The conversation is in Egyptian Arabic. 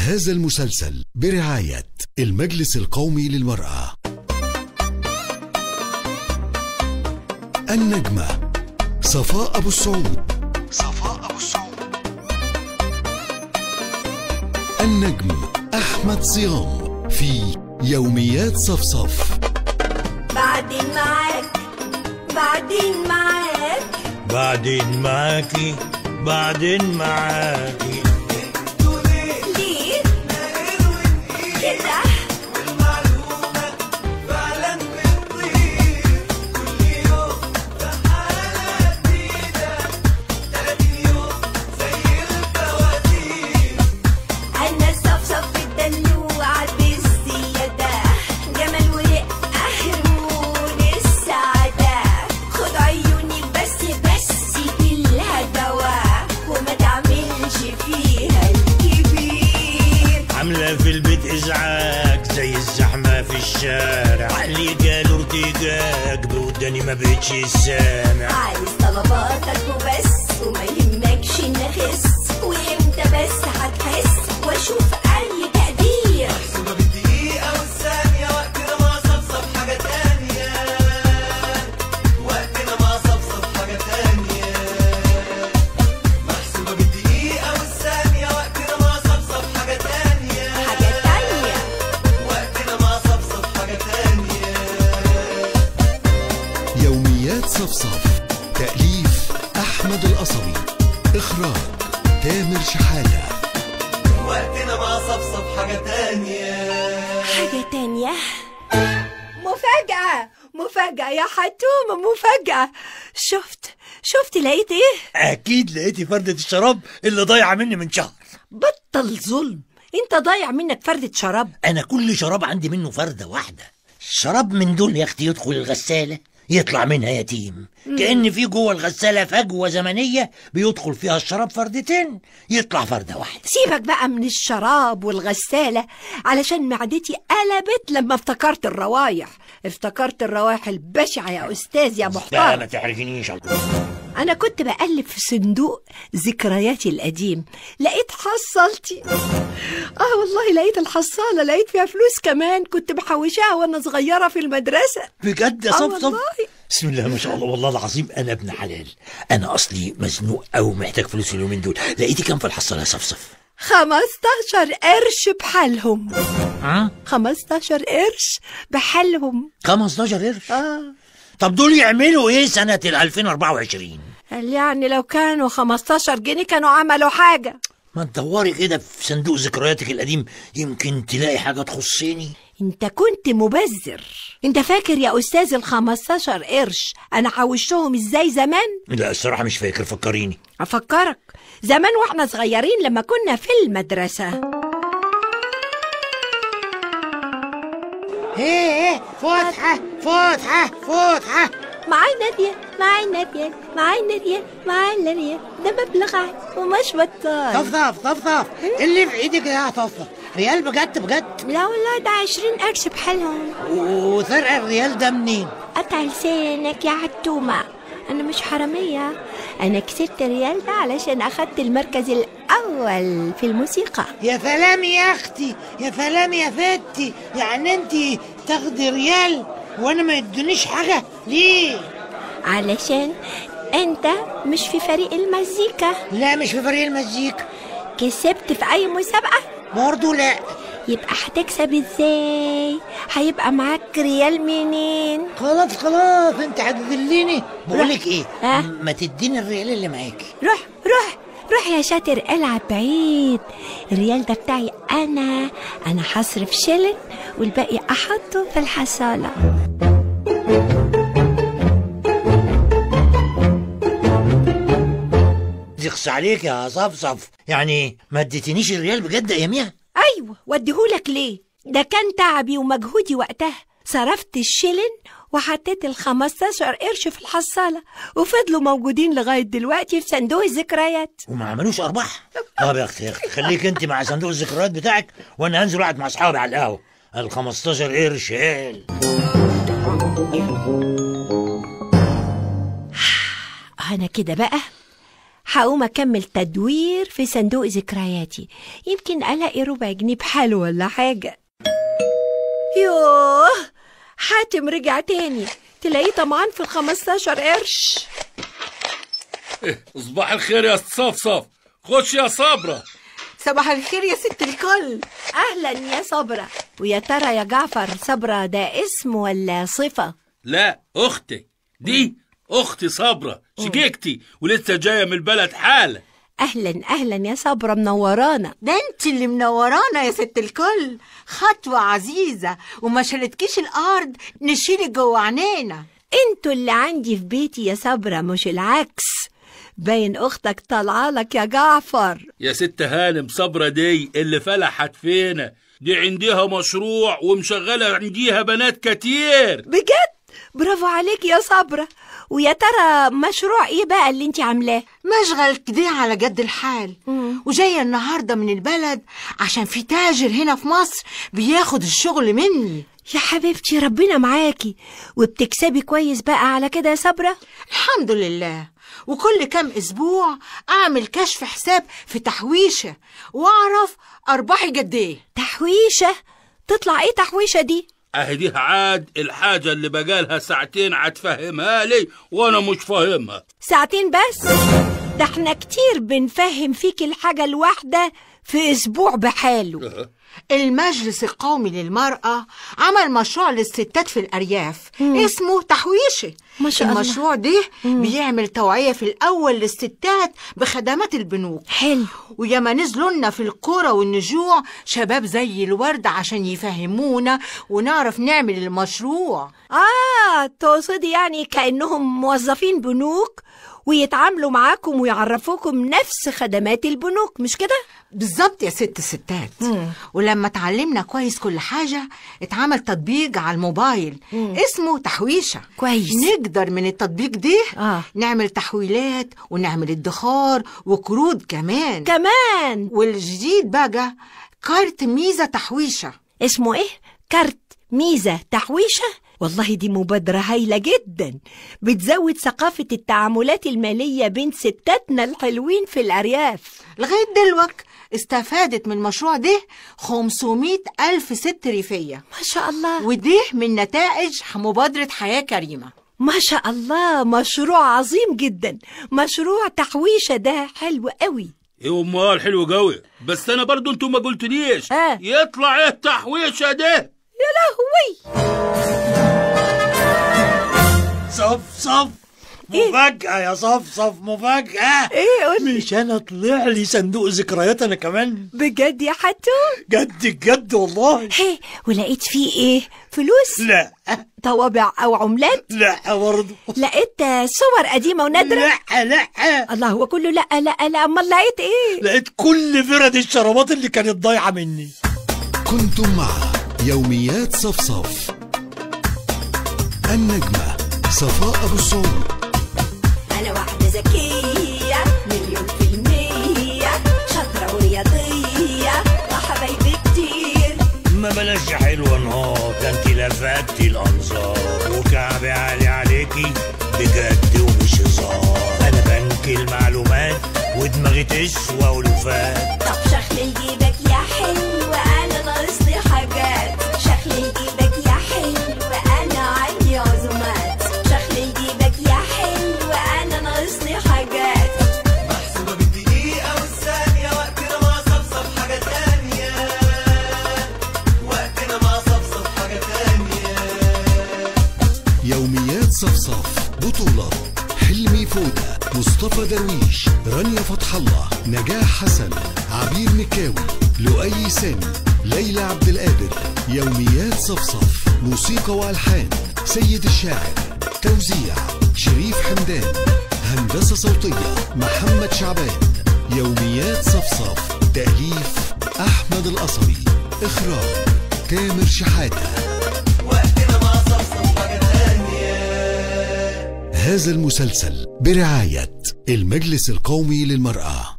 هذا المسلسل برعاية المجلس القومي للمرأة النجمة صفاء أبو السعود صفاء أبو السعود النجم أحمد صيام في يوميات صفصف بعدين معاك بعدين معاك بعدين معاكي بعدين معاكي ليه كده أنا صفصف الدلوعة بالزيادة جمال ورقة هرمون السعادة خد عيوني بس بس بالهدوى وما تعملش فيها الكبير عاملة في البيت إزعاج زي الزحمة في الشارع اللي جاله ارتجاج بوداني ما بقتش سامع عايز طلباتك وبس وما يهمكش نخس وامتى بس هتحس واشوف اي تقدير محسوبة بالدقيقة والثانية وقتنا ما صفصف حاجة تانية وقتنا ما صفصف حاجة تانية محسوبة بالدقيقة والثانية وقتنا ما صفصف حاجة تانية حاجة تانية وقتنا ما صفصف حاجة تانية يوميات صفصف تأليف أحمد القصبي إخراج تامر شحاتة وقتنا ما صفصف حاجة تانية حاجة تانية مفاجأة مفاجأة يا حتومة مفاجأة شفت شفت لقيت ايه أكيد لقيتي فردة الشراب اللي ضايعة مني من شهر بطل ظلم انت ضايع منك فردة شراب أنا كل شراب عندي منه فردة واحدة شراب من دول يا أختي يدخل الغسالة يطلع منها يتيم كأن في جوه الغسالة فجوة زمنية بيدخل فيها الشراب فردتين يطلع فردة واحدة سيبك بقى من الشراب والغسالة علشان معدتي قلبت لما افتكرت الروايح افتكرت الروايح البشعة يا أستاذ يا لا محترم ما تحرجنيش أنا كنت بقلب في صندوق ذكرياتي القديم لقيت حصلتي آه والله لقيت الحصالة لقيت فيها فلوس كمان كنت محوشاها وأنا صغيرة في المدرسة بجد يا آه صفصف والله. بسم الله ما شاء الله والله العظيم انا ابن حلال انا اصلي مزنوق او محتاج فلوس اليومين دول لقيتي كام في الحصاله يا صفصف 15 قرش بحالهم ها 15 قرش بحالهم 15 قرش آه طب دول يعملوا ايه سنه ال 2024 قال يعني لو كانوا 15 جنيه كانوا عملوا حاجة ما تدوري كده في صندوق ذكرياتك القديم يمكن تلاقي حاجه تخصني انت كنت مبذر انت فاكر يا استاذ ال 15 قرش انا حوشتهم ازاي زمان لا الصراحه مش فاكر فكريني افكرك زمان واحنا صغيرين لما كنا في المدرسة ايه ايه فتحه فتحه فتحه معاي نادية معاي نادية معاي نادية معاي نادية ده مبلغ عادي ومش بطال طفطف طفطف اللي في ايدك يا طفطف ريال بجد بجد لا والله ده 20 قرش بحالهم وسرق الريال ده منين قطع لسانك يا عتومة أنا مش حرامية أنا كسبت ريال ده علشان أخدت المركز الأول في الموسيقى يا سلام يا اختي يا سلام يا فتي يعني انت تاخدي ريال وانا ما يدونيش حاجه ليه علشان أنت مش في فريق المزيكا لا مش في فريق المزيكا كسبت في أي مسابقة برضه لا يبقى هتكسب ازاي هيبقى معاك ريال منين خلاص خلاص انت هتذليني بقولك ايه ها؟ ما تديني الريال اللي معاكي روح روح روح يا شاطر العب بعيد الريال ده بتاعي انا انا هصرف شلن والباقي احطه في الحصاله يخص عليك يا صفصف يعني ما اديتنيش الريال بجد اياميها ايوه وديهولك ليه ده كان تعبي ومجهودي وقتها صرفت الشلن وحطيت ال 15 قرش في الحصاله وفضلوا موجودين لغايه دلوقتي في صندوق الذكريات وما عملوش ارباح طب يا اختي يا اختي خليك انت مع صندوق الذكريات بتاعك وانا هنزل اقعد مع اصحابي على القهوه ال 15 قرش قال انا كده بقى هقوم أكمل تدوير في صندوق ذكرياتي يمكن ألاقي ربع جنيه بحاله ولا حاجة يوه حاتم رجع تاني تلاقيه طمعان في الخمستاشر قرش صباح الخير يا صفصف خش يا صبرة صباح الخير يا ست الكل أهلا يا صبرة ويا ترى يا جعفر صبرة ده اسم ولا صفة لا اختي دي اختي صبرة شقيقتي ولسه جاية من البلد حالا أهلا أهلا يا صبرة منورانا ده انت اللي منورانا يا ست الكل خطوة عزيزة وما شالتكيش الأرض نشيلك جوه عينينا انتوا اللي عندي في بيتي يا صبرة مش العكس باين أختك طالعالك يا جعفر يا ست هانم صبرة دي اللي فلحت فينا دي عندها مشروع ومشغلة عنديها بنات كتير بجد برافو عليك يا صبرة ويا ترى مشروع ايه بقى اللي انت عاملاه مشغل كده على جد الحال وجاية النهاردة من البلد عشان في تاجر هنا في مصر بياخد الشغل مني يا حبيبتي ربنا معاكي وبتكسبي كويس بقى على كده يا صبرة الحمد لله وكل كام أسبوع أعمل كشف حساب في تحويشة وأعرف أرباحي قد إيه تحويشة تطلع ايه تحويشة دي اهدي عاد الحاجة اللي بقالها ساعتين هتفهمها لي وانا مش فاهمها ساعتين بس ده احنا كتير بنفهم فيك الحاجة الواحدة في اسبوع بحاله المجلس القومي للمرأة عمل مشروع للستات في الأرياف اسمه تحويشة ما شاء الله. المشروع ده بيعمل توعية في الأول للستات بخدمات البنوك حلو وياما نزلوا لنا في القرى والنجوع شباب زي الورد عشان يفهمونا ونعرف نعمل المشروع اه تقصدي يعني كأنهم موظفين بنوك ويتعاملوا معاكم ويعرفوكم نفس خدمات البنوك مش كده؟ بالظبط يا ست الستات ولما اتعلمنا كويس كل حاجة اتعمل تطبيق على الموبايل اسمه تحويشة كويس. نقدر من التطبيق ده آه. نعمل تحويلات ونعمل ادخار وقروض كمان كمان والجديد بقى كارت ميزة تحويشة اسمه ايه؟ كارت ميزة تحويشة؟ والله دي مبادرة هايلة جدا بتزود ثقافة التعاملات المالية بين ستاتنا الحلوين في الأرياف لغاية دلوقتي استفادت من المشروع ده 500 ألف ست ريفية ما شاء الله وده من نتائج مبادرة حياة كريمة ما شاء الله مشروع عظيم جدا مشروع تحويشة ده حلو قوي ايه امال حلو قوي بس انا برضو انتوا ما قلتليش آه. يطلع ايه التحويشة ده يا لهوي صف صف مفاجأة يا صف صف مفاجأة ايه قول مش أنا طلع لي صندوق ذكريات أنا كمان بجد يا حتو جد جد والله هي ولقيت فيه ايه فلوس لا طوابع او عملات لا برضه لقيت آه، صور قديمة ونادرة لا لا الله هو كله لا لا لا امال لقيت ايه لقيت كل فرد الشرابات اللي كانت ضايعة مني كنتم مع يوميات صفصف النجمة صفاء أبو الصوم انا واحدة ذكية مليون في المية شاطرة ورياضية وحبايبي كتير ما بلاش حلوة نهار ده انت لفتي الأنظار وكعبي عالي عليكي بجد ومش هزار أنا بنك المعلومات ودماغي تسوى ولوفات طب شخلي جيبك يا حلو انا ناقصلي حاجات شخلي جيبك يا حلو انا عندي عزومات شخلي جيبك يا حلو انا ناقصلي حاجات محسوبة بالدقيقة والثانية وقتنا مع صفصف حاجة تانية وقتنا مع صفصف حاجة تانية يوميات صفصف بطولة حلمي فودة مصطفى درويش رانيا فتح الله نجاح حسن عبير مكاوي لؤي سامي ليلى عبد القادر يوميات صفصف موسيقى والحان سيد الشاعر توزيع شريف حمدان هندسة صوتية محمد شعبان يوميات صفصف تأليف أحمد القصري إخراج تامر شحاتة وقتنا مع صفصف حاجة تانية هذا المسلسل برعاية المجلس القومي للمرأة